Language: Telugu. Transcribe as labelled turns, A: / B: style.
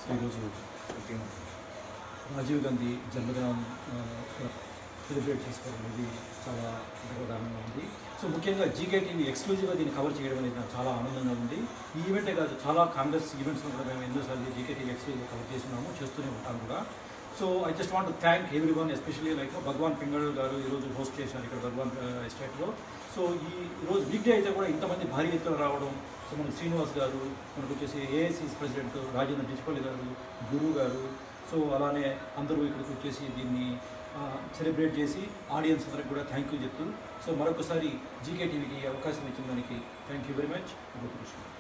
A: సో ఈరోజు రాజీవ్ గాంధీ జన్మదినం ఆ, సెలబ్రేట్ చేసుకోవడం అనేది చాలా గర్వకారణంగా ఉంది సో ముఖ్యంగా జీకే టీవీ ఎక్స్క్లూజివ్గా దీన్ని కవర్ చేయడం అనేది నాకు చాలా ఆనందంగా ఉంది ఈ ఈవెంటే కాదు చాలా కాంగ్రెస్ ఈవెంట్స్లో కూడా మేము ఎన్నోసార్లు జీకే టీవీ ఎక్స్క్లూజివ్గా కవర్ చేస్తున్నాము చేస్తూనే ఉంటాము కూడా so I just want thank everyone especially like Bhagwan Pingal garu ఈరోజు హోస్ట్ చేశారు ఇక్కడ భగవాన్ ఎస్టేట్లో సో ఈ రోజు వీక్ డే అయితే కూడా ఇంతమంది భారీ ఎత్తున రావడం సో మన శ్రీనివాస్ గారు మనకు వచ్చేసి ఏఐసి ప్రెసిడెంట్ రాజేంద్ర డిచ్పల్లి గారు గురువు గారు సో అలానే అందరూ ఇక్కడికి వచ్చేసి దీన్ని సెలబ్రేట్ చేసి ఆడియన్స్ అందరికి కూడా థ్యాంక్ యూ చెప్తూ సో మరొకసారి జీకే టీవీకి అవకాశం ఇచ్చిన దానికి thank you very much Gopikrishna